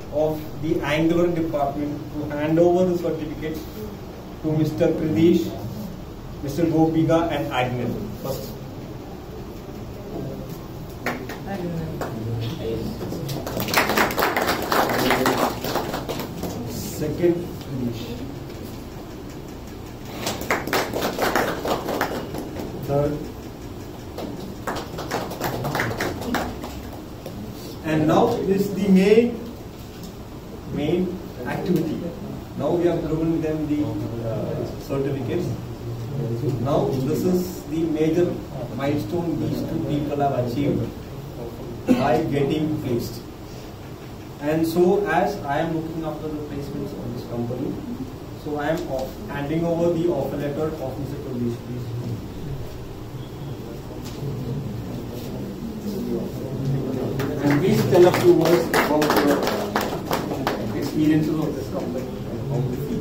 of the Angular department to hand over the certificates to Mr. Kridish, Mr. Gopika and Agnes. First. Second, Kridish. Third. And now this is the main main activity. Now we have given them the uh, certificates. Now this is the major milestone these two people have achieved by getting placed. And so as I am looking after the placements of this company, so I am off, handing over the offer letter of Mr. Pradesh, please. And please tell a few words about your experiences of this company and how you feel.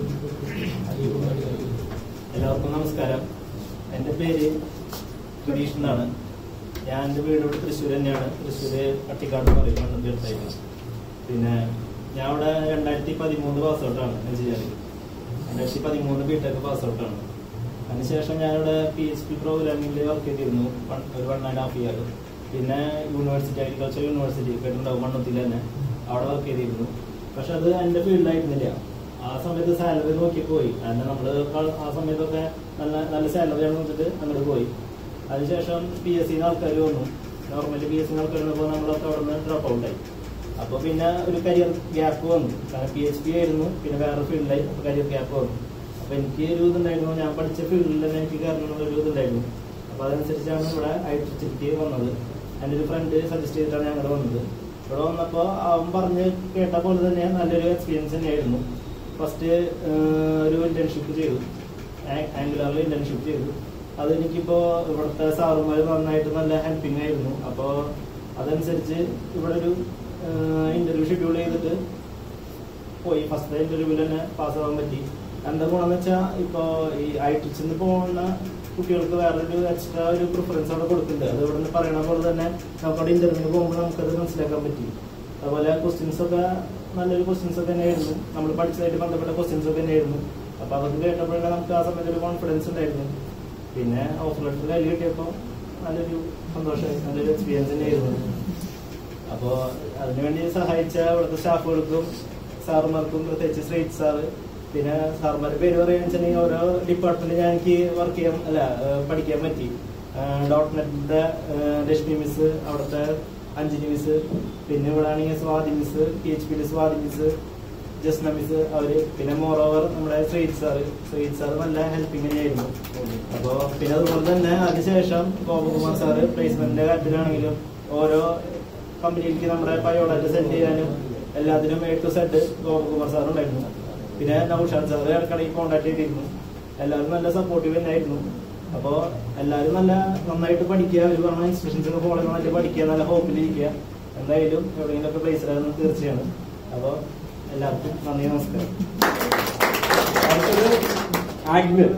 എല്ലാവർക്കും നമസ്കാരം എൻ്റെ പേര് സുരേഷ് എന്നാണ് ഞാൻ എൻ്റെ വീട് ഇവിടെ തൃശ്ശൂർ തന്നെയാണ് തൃശ്ശൂർ പട്ടിക്കാട് എന്ന് പറയും മണ്ണും തീർച്ചയായിട്ടും പിന്നെ ഞാൻ ഇവിടെ രണ്ടായിരത്തി പതിമൂന്ന് പാസ് ഔട്ടാണ് എഞ്ചിനീയറിംഗ് രണ്ടായിരത്തി പതിമൂന്ന് ബി ടെക് പാസ് ഔട്ടാണ് അതിനുശേഷം ഞാനിവിടെ പി എച്ച് പി പ്രോഗ്രാമിംഗിൽ വർക്ക് ചെയ്തിരുന്നു വൺ- ഒരു വൺ ആൻഡ് ഹാഫ് ഇയർ പിന്നെ യൂണിവേഴ്സിറ്റി അഗ്രികൾച്ചർ യൂണിവേഴ്സിറ്റി കേട്ടിട്ടുണ്ടാവും മണ്ണുത്തിൽ തന്നെ അവിടെ വർക്ക് ചെയ്തിരുന്നു പക്ഷെ അത് എൻ്റെ ഫീൽഡായിരുന്നില്ല ആ സമയത്ത് സാലറി നോക്കി പോയി കാരണം നമ്മൾ ആ സമയത്തൊക്കെ നല്ല നല്ല സാലറിയാണ് നോക്കിയിട്ട് അങ്ങോട്ട് പോയി അതിനുശേഷം പി എസ് സിന്ന് ആൾക്കാർ വന്നു നോർമലി പി എസ് സിന്ന് ആൾക്കാർ വന്നപ്പോൾ നമ്മളൊക്കെ അവിടെ നിന്ന് ഡ്രോപ്പ് ഔട്ടായി അപ്പോൾ പിന്നെ ഒരു കരിയർ ഗ്യാപ്പ് വന്നു കാരണം പി എച്ച് പി ആയിരുന്നു പിന്നെ വേറെ ഫീൽഡിലായി അപ്പോൾ കരിയർ ഗ്യാപ്പ് വന്നു അപ്പോൾ എനിക്ക് ഒരു ഇതുണ്ടായിരുന്നു ഞാൻ പഠിച്ച ഫീൽഡിൽ തന്നെ എനിക്ക് കയറണമെന്നുള്ള ഒരു ഇതുണ്ടായിരുന്നു അപ്പോൾ അതനുസരിച്ചാണ് ഇവിടെ ഐ ടി വന്നത് എൻ്റെ ഒരു ഫ്രണ്ട് സജസ്റ്റ് ചെയ്തിട്ടാണ് ഞാൻ ഇവിടെ വന്നത് ഇവിടെ വന്നപ്പോൾ അവൻ പറഞ്ഞ് കേട്ട പോലെ തന്നെ നല്ലൊരു എക്സ്പീരിയൻസ് തന്നെയായിരുന്നു ഫസ്റ്റ് ഒരു ഇന്റേൺഷിപ്പ് ചെയ്തു ആംഗുലറിൽ ഇന്റേൺഷിപ്പ് ചെയ്തു അതെനിക്കിപ്പോൾ ഇവിടുത്തെ സാറുമാർ നന്നായിട്ട് നല്ല ഹെൽപ്പിംഗ് ആയിരുന്നു അപ്പോൾ അതനുസരിച്ച് ഇവിടെ ഒരു ഇന്റർവ്യൂ ഷെഡ്യൂൾ ചെയ്തിട്ട് പോയി ഫസ്റ്റ് ഇന്റർവ്യൂവിൽ തന്നെ പാസ്സാവാൻ പറ്റി എന്താ ഗുണമെന്ന് വെച്ചാൽ ഇപ്പോൾ ഈ ഐ ടിച്ചിന്ന് പോകുന്ന കുട്ടികൾക്ക് വേറൊരു എക്സ്ട്രാ ഒരു പ്രിഫറൻസ് അവിടെ കൊടുക്കുന്നുണ്ട് അത് ഇവിടെ നിന്ന് പറയണ പോലെ തന്നെ നമുക്ക് അവിടെ ഇന്റർവ്യൂവിന് പോകുമ്പോൾ നമുക്കത് മനസ്സിലാക്കാൻ പറ്റി അതുപോലെ ക്വസ്റ്റ്യൻസ് ഒക്കെ നല്ലൊരു ക്വസ്റ്റ്യൻസ് ഒക്കെ തന്നെയായിരുന്നു നമ്മൾ പഠിച്ചതായിട്ട് ബന്ധപ്പെട്ട ക്വസ്റ്റ്യൻസ് ഒക്കെ തന്നെയായിരുന്നു അപ്പൊ അതൊക്കെ കേട്ടപ്പോഴേ നമുക്ക് ആ സമയത്ത് ഒരു കോൺഫിഡൻസ് ഉണ്ടായിരുന്നു പിന്നെ ഓഫർ ലെറ്റർ കയ്യിൽ കിട്ടിയപ്പോൾ നല്ലൊരു സന്തോഷമായി നല്ലൊരു എക്സ്പീരിയൻസ് തന്നെയായിരുന്നു അപ്പോൾ അതിനുവേണ്ടി സഹായിച്ച ഇവിടുത്തെ സ്റ്റാഫുകൾക്കും സാറുമാർക്കും പ്രത്യേകിച്ച് ശ്രീജിത്ത് സാറ് പിന്നെ സാറുമാരുടെ പേര് പറയുകയെന്ന് വെച്ചിട്ടുണ്ടെങ്കിൽ ഓരോ ഡിപ്പാർട്ട്മെന്റ് ഞാൻ എനിക്ക് വർക്ക് ചെയ്യാൻ അല്ല ഏഹ് പഠിക്കാൻ പറ്റി ഡോട്ട് നെറ്റിന്റെ ലക്ഷ്മി മിസ് അവിടുത്തെ അഞ്ജലി മിസ് പിന്നെ ഇവിടെ ആണെങ്കിൽ സ്വാതി മിസ് പി എച്ച് പിയിലെ സ്വാതി മിസ് ജസ്ന മിസ് അവര് പിന്നെ മോറോവർ നമ്മുടെ ശ്രീജിത്ത് സാറ് ശ്രീജിത്ത് സാറ് നല്ല ഹെൽപ്പിംഗ് തന്നെയായിരുന്നു അപ്പോ പിന്നെ അതുപോലെ തന്നെ അതിനുശേഷം ഗോപകുമാർ സാറ് പ്ലേസ്മെന്റിന്റെ കാര്യത്തിലാണെങ്കിലും ഓരോ കമ്പനിയിലേക്ക് നമ്മുടെ ബയോഡാറ്റ സെൻഡ് ചെയ്യാനും എല്ലാത്തിനും A to Z Gopakumar sir ഉണ്ടായിരുന്നു പിന്നെ നൌഷാദ് സാറ് ഇടയ്ക്കിടയ്ക്ക് കോൺടാക്ട് ചെയ്തിരുന്നു എല്ലാവരും നല്ല സപ്പോർട്ടീവ് തന്നെയായിരുന്നു അപ്പോൾ എല്ലാവരും നല്ല നന്നായിട്ട് പഠിക്കുക അവർ പറഞ്ഞ ഇൻസ്ട്രക്ഷൻസ് ഒക്കെ ഫോളോ നല്ല പഠിക്കുക നല്ല ഹോപ്പിലിരിക്കുക എന്തായാലും എവിടെയെങ്കിലുമൊക്കെ പ്ലേസ് ആകുന്നത് തീർച്ചയാണ് അപ്പോൾ എല്ലാവർക്കും നന്ദി നമസ്കാരം അടുത്തത് ആഗ്നർ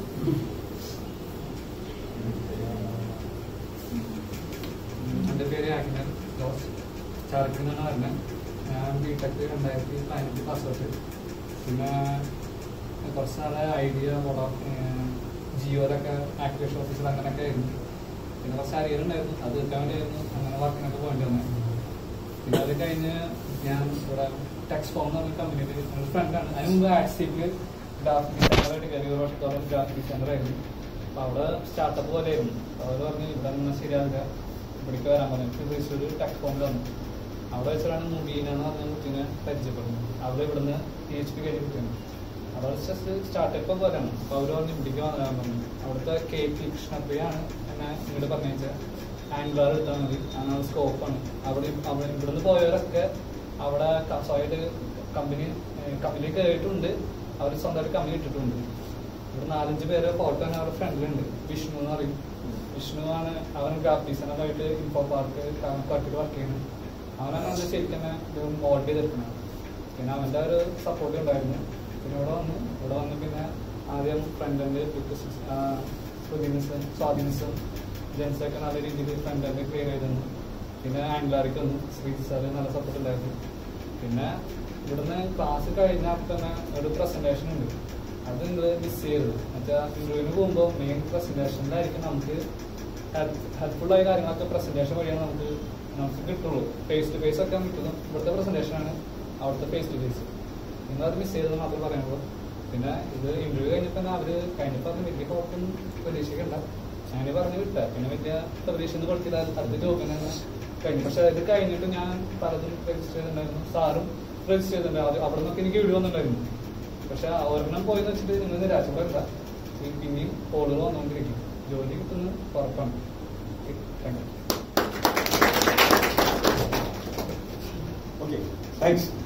എൻ്റെ പേര് ആഗ്നർ ജോസ് ചാർക്കിൽ നിന്നാണ് വരുന്നത് ഞാൻ ബി ടെക് രണ്ടായിരത്തി പതിനഞ്ച് പാസ് ഔട്ട് പിന്നെ കുറച്ച് നാളെ ഐഡിയ വോളോ ജിയോയിലൊക്കെ ആക്ടിവേഷൻ ഓഫീസർ അങ്ങനെയൊക്കെ ആയിരുന്നു പിന്നെ കുറച്ച് അരിയർ ഉണ്ടായിരുന്നു അത് തീർക്കാൻ വേണ്ടിയായിരുന്നു അങ്ങനെ വർക്കിനൊക്കെ പോകേണ്ടി വന്നത് പിന്നെ അത് കഴിഞ്ഞ് ഞാൻ ഇവിടെ ടെക്സ് ഫോം എന്ന് പറഞ്ഞ കമ്പനിയിൽ ഒരു ഫ്രണ്ടാണ് അതിന് മുമ്പ് ആക്സീപ്പിൽ ഗ്രാഫിക് ഡിസൈനറായിട്ട് കയറി ഒരു വർഷത്തോളം ഗ്രാഫിക് ഡിസൈനർ ആയിരുന്നു അപ്പോൾ അവിടെ സ്റ്റാർട്ടപ്പ് പോലെ ആയിരുന്നു അപ്പോൾ അവർ പറഞ്ഞു ഇവിടെ നിന്ന് ശരിയാവില്ല ഇവിടേക്ക് വരാൻ പറഞ്ഞു തൃശ്ശൂർ ടെക് ഫോമിൽ വന്നു അവിടെ വെച്ചിട്ടാണ് മുബീന എന്ന് പറഞ്ഞ കുട്ടീനെ പരിചയപ്പെടുന്നത് അവിടെ ഇവിടുന്ന് പി എച്ച് പി കഴിഞ്ഞ കുട്ടിയാണ് അവിടെ ജസ്റ്റ് സ്റ്റാർട്ടപ്പ് പോലെയാണ് അപ്പോൾ അവർ പറഞ്ഞ് ഇവിടേക്ക് വന്നാൻ പറഞ്ഞു അവിടുത്തെ കെ പി കൃഷ്ണപ്രിയാണ് എന്നെ ഇങ്ങോട്ട് പറഞ്ഞാൽ ആംഗ്ലർ എടുത്താൽ മതി അങ്ങനെ സ്കോപ്പാണ് അവിടെ അവിടെ ഇവിടുന്ന് പോയവരൊക്കെ അവിടെ ക- സ്വയമായിട്ട് കമ്പനി കമ്പനി കയറിയിട്ടുണ്ട് അവർ സ്വന്തമായിട്ട് കമ്പനി ഇട്ടിട്ടുണ്ട് ഇവിടെ നാലഞ്ച് പേര് ഫോട്ടോ തന്നെ അവരുടെ ഫ്രണ്ടിലുണ്ട് വിഷ്ണു എന്ന് പറയും വിഷ്ണു ആണ് അവൻ ഗ്രാഫിക് ഡിസൈനറായിട്ട് ഇൻഫോ പാർക്ക് കാട്ടിൽ വർക്ക് ചെയ്യുന്നത് അവനാണ് അത് ശരിക്കും തന്നെ ഇത് മോൾഡ് ചെയ്തെടുക്കുന്നത് പിന്നെ അവൻ്റെ ഒരു സപ്പോർട്ട് ഉണ്ടായിരുന്നു പിന്നെ ഇവിടെ വന്നു ഇവിടെ വന്ന് പിന്നെ ആദ്യം ഫ്രണ്ട് എൻഡ് ശ്രുതിനിസ് സ്വാധീനിസും ജെൻസൊക്കെ നല്ല രീതിയിൽ ഫ്രണ്ട് എൻഡ് ക്ലിയർ ചെയ്തിരുന്നു പിന്നെ ആംഗ്ലാറിക്ക് വന്നു ശ്രീ സാറ് നല്ല സപ്പോർട്ട് ഉണ്ടായിരുന്നു പിന്നെ ഇവിടുന്ന് ക്ലാസ് കഴിഞ്ഞാൽ തന്നെ ഒരു പ്രസന്റേഷൻ ഉണ്ട് അത് നിങ്ങൾ മിസ് ചെയ്യരുത് മറ്റേ ഇന്റർവ്യൂവിന് പോകുമ്പോൾ മെയിൻ പ്രസന്റേഷനിലായിരിക്കും നമുക്ക് ഹെൽപ്ഫുൾ ആയ കാര്യങ്ങളൊക്കെ പ്രസന്റേഷൻ വഴിയാണ് നമുക്ക് നമുക്ക് കിട്ടുള്ളൂ ഫേസ് ടു ഫേസ് ഒക്കെ കിട്ടുന്നു ഇവിടുത്തെ presentation ആണ് അവിടുത്തെ ഫേസ് ടു ഫേസ് നിങ്ങൾ അത് മിസ് ചെയ്തത് മാത്രം പറയുള്ളൂ പിന്നെ ഇത് ഇന്റർവ്യൂ കഴിഞ്ഞപ്പോൾ തന്നെ അവര് കഴിഞ്ഞപ്പോൾ അത് വലിയ കുഴപ്പമൊന്നും പ്രതീക്ഷിക്കണ്ട അങ്ങനെ പറഞ്ഞ് വിട്ട പിന്നെ വലിയ പ്രതീക്ഷ ഒന്നും കൊടുത്തില്ല അടുത്ത ജോബിന് കഴിഞ്ഞു പക്ഷെ ഇത് കഴിഞ്ഞിട്ട് ഞാൻ പലതും രജിസ്റ്റർ ചെയ്തിട്ടുണ്ടായിരുന്നു സാറും രജിസ്റ്റർ ചെയ്തിട്ടുണ്ടായിരുന്നു അത് അവിടെ നിന്നൊക്കെ എനിക്ക് വീട് വന്നിട്ടുണ്ടായിരുന്നു പക്ഷെ ഒരെണ്ണം പോയെന്ന് വെച്ചിട്ട് നിങ്ങൾ നിരാശപ്പെടണ്ട ഈ പിന്നെയും കോളുകൾ വന്നുകൊണ്ടിരിക്കും ജോലി കിട്ടുന്ന ഉറപ്പാണ് താങ്ക് യു Okay, thanks.